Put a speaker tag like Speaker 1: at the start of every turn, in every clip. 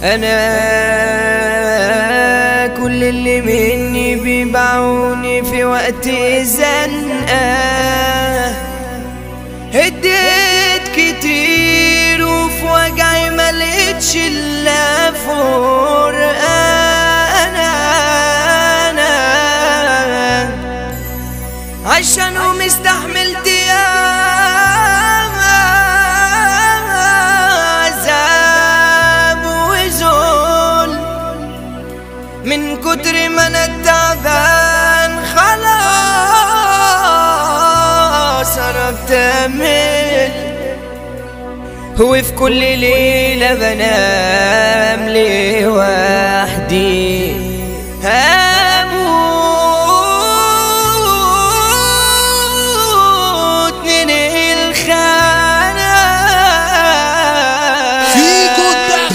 Speaker 1: انا كل اللي مني بيبيعوني في وقت الزنقه هديت كتير وفي وجعي ملقتش الا فرقه انا انا عشان ومستحملت عذاب وذل من كتر ما انا تعبان خلاص قربت امل وفي كل ليلة بنام لوحدي هموت من الخانة
Speaker 2: فيكو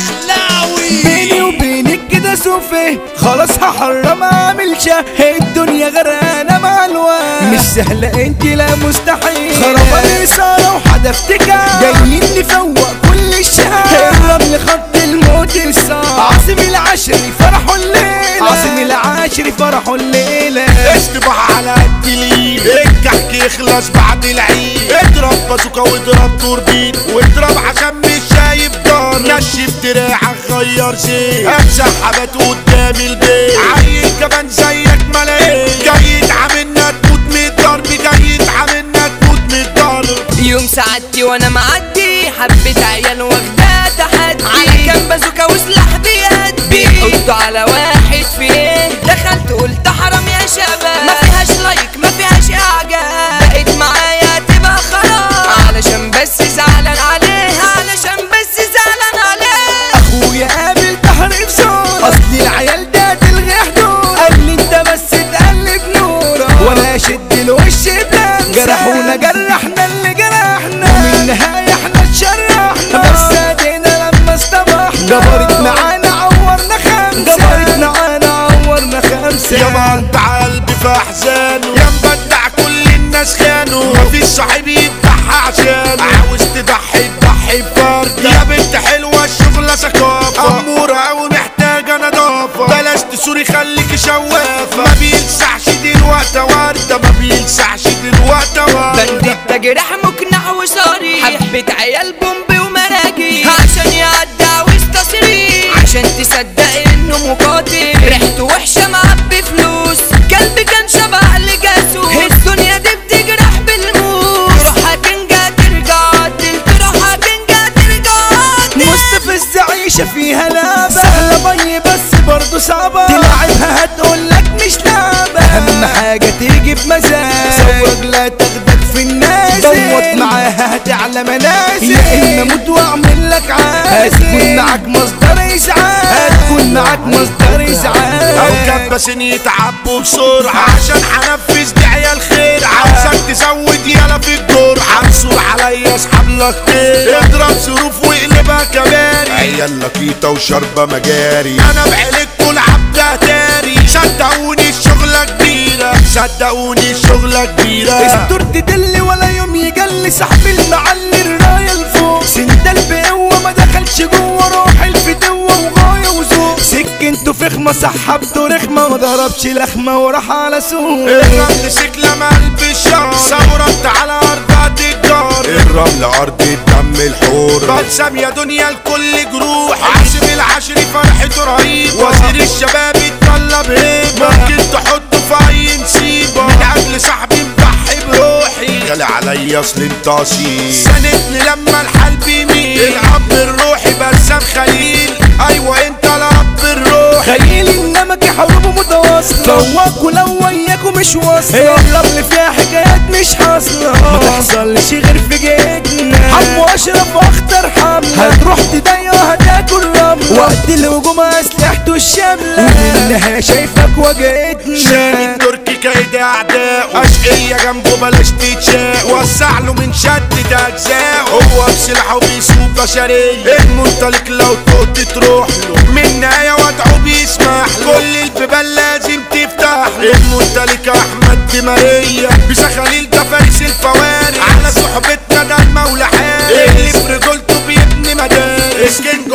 Speaker 2: دخلاوي
Speaker 3: بيني وبينك كده سوفي خلاص هحرم اعمل شه الدنيا غرقانه مع الوقت مش سهله انت لا مستحيل خربان رساله وحدفتك جايين نفوق كل الشهر الرمل خط الموت الصعب عاصم العشري فرحوا الليله عاصم العشري فرحوا الليله
Speaker 2: اشتبح على قد ليه الكحك يخلص بعد العيد اضرب بازوكا واضرب توربين واضرب عشان مش شايف دار نشف دراعك غير زيت امسح حبات قدام البيت عيل كمان زيك ملايين جاي يتعاملنا تموت من الضرب جاي يتعاملنا تموت من الضرب
Speaker 1: يوم سعادتي وانا معدي حبة عيال واخدة تحدي على كام بازوكا وسلاح بيدي بيقضوا على واحد فيه دخلت قلت حرام يا شباب ما فيهاش لايك ما فيهاش اعجاب بقيت معايا تبقى خلاص علشان بس زعلان عليه علشان بس زعلان عليه
Speaker 3: اخويا قابل بحر في زور اصل العيال ده تلغي حدود قال لي انت بس تقلب نورك وانا اشد الوش بلمسة جرحونا جرحنا اللي جرحنا ومن النهاية احنا اتشرحنا بس ادينا لما استبحنا جبرت معانا عورنا خمسة جبرت معانا عورنا خمسة
Speaker 2: يا ما انت قلبي في احزانه يا مبدع كل الناس خانوا مفيش صاحب يضحى عشانه عاوز تضحي تضحي بفرد يا بنت حلوه الشغله ثقافه اموره اوي محتاجه نظافه بلاش تسوري خليكي شوافه ما بيلسعش دلوقتي ورده ما بيلسعش دلوقتي ورده
Speaker 1: بنديت تجرح مقنع وصريح حبة عيال بومب ومراجيح عشان يعدى ويستصريح عشان تصدق انه مقاتل ريحته وحشة معبي فلوس قلبي كان شبه لجاسوس الدنيا دي بتجرح بالموس تروح هتنجا ترجع عدل تروح هتنجا ترجع عدل
Speaker 3: مستفز عيشة فيها لعبة سهلة بي بس برضه صعبة تلعبها هتقولك مش لعبة أهم حاجة تيجي بمزاج صوت لا تاخدك في الناس دوت معاها هتعلى منازل يا إما أموت وأعمل لك عازل هتكون معاك مصدر إزعاج هتكون معاك مصدر إزعاج
Speaker 2: او كبسين يتعبوا بسرعة عشان هنفذ دعية الخير عاوزك تزود يلا في الدور عنصر عليا اصحاب لك كتير اضرب ظروف واقلبها كباري عيال لقيطة وشاربة مجاري انا بعيلتكوا العب تاري صدقوني الشغلة كبيرة صدقوني الشغلة كبيرة
Speaker 3: استر تدل ولا يوم يجلي صاحب المعلي الراية لفوق سندل بقوة ما دخلش جوه روح الفتوة وغاية وذوق سكنته فخمة سحبته رخمة ما ضربش لخمة وراح على سوق
Speaker 2: الرمل سكلة مقلب الشهر ثورت على ارض الدار الرمل ارض الدم الحور بلسم يا دنيا الكل جروح عاصم العشري فرحته رهيبة وزير الشباب يتطلب هيبة ممكن تحطه في اي نصيبة من اجل صاحبي مضحي بروحي غالي عليا اصل انت اصيل ساندني لما الحال بيميل الاب الروحي بسام خليل ايوه انت الاب الروحي
Speaker 3: خليل النمك حروبه متواصلة فواك ولو وياكوا مش واصلة الرمل فيها حكايات مش حاصلة ما تحصلش غير في جيتنا حمو اشرف واختار حملة هتروح تضيع هتاكل رملة وقت الهجوم اسلحته الشاملة ومنها شايفك واجهتنا
Speaker 2: شامي التركي كيد اعداء اشقية جنبه بلاش تتشاق وسع له من شدة اجزاء هو بسلاحه بيسوق بشرية المنطلق لو تقط تروح له من نهاية وضعه بيسمح له كل البيبان لازم تفتح له المنطلق احمد دمارية بيسا خليل ده فارس الفوارس على صحبتنا ده المولى حارس اللي في رجولته بيبني مدارس كينج عمر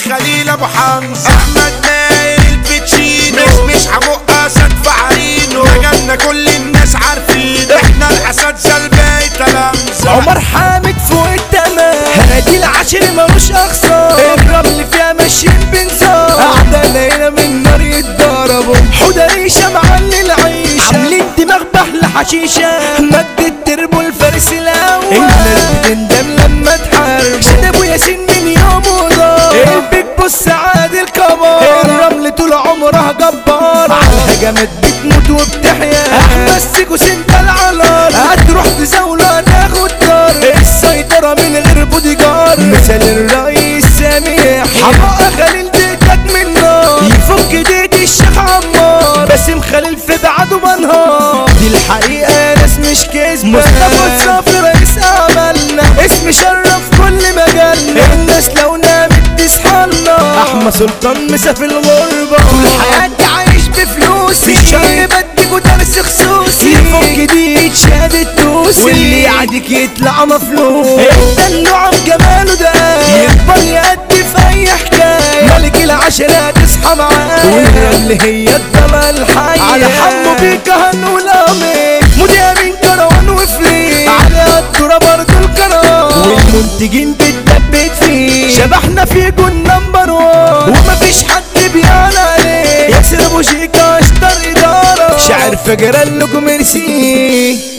Speaker 2: خليل ابو حمزه احمد ماهر البتشينو مش مش حمق اسد في عرينه مجالنا كل الناس عارفين احنا الاساتذه الباقي تلامذه
Speaker 3: عمر حامد فوق التمام هادي العشر ملوش اخصام الرمل فيها ماشيين بنظام اعداء هنا من نار يتضربوا حدري شمعان للعيشة عاملين دماغ بحل حشيشة مد التربو الفارس الاول الناس بتندم لما تحارب شدب وياسين من يوم ودار البيج بص عادل كبار الرمل طول عمرها جبار على الهجمات بتموت وبتحيا احمد سيكو سنت العلار هتروح تزاوله تاخد دار السيطرة من غير بودي جارد مثال الرئيس سامح حماقة خليل ديتك من نار يفك ديت الشيخ عمار باسم خليل في بعده بنهار دي الحقيقة ناس مش كذب مصطفى صافي رئيس أعمالنا اسم شرف كل مجالنا الناس لو نامت تصحى لنا أحمد سلطان مسافر الغربة طول حياتي عايش بفلوسي الشر بديكوا درس خصوصي يفك دي شهادة توسي واللي يعدك يطلع مفلوس الدلوع بجماله ده يكبر يأدي في أي حكاية ملك العشرة تصحى معاه والرمل هي الضلع الحية على حمو بيك هنقول آمين مذيع من كروان وفريق على الدورة برضو الكرام والمنتجين بتثبت فيه شبحنا في جون نمبر وان ومفيش حد بيعلى عليه ياسر ابو شيكا اشطر اداره شاعر فجر لكم ميرسي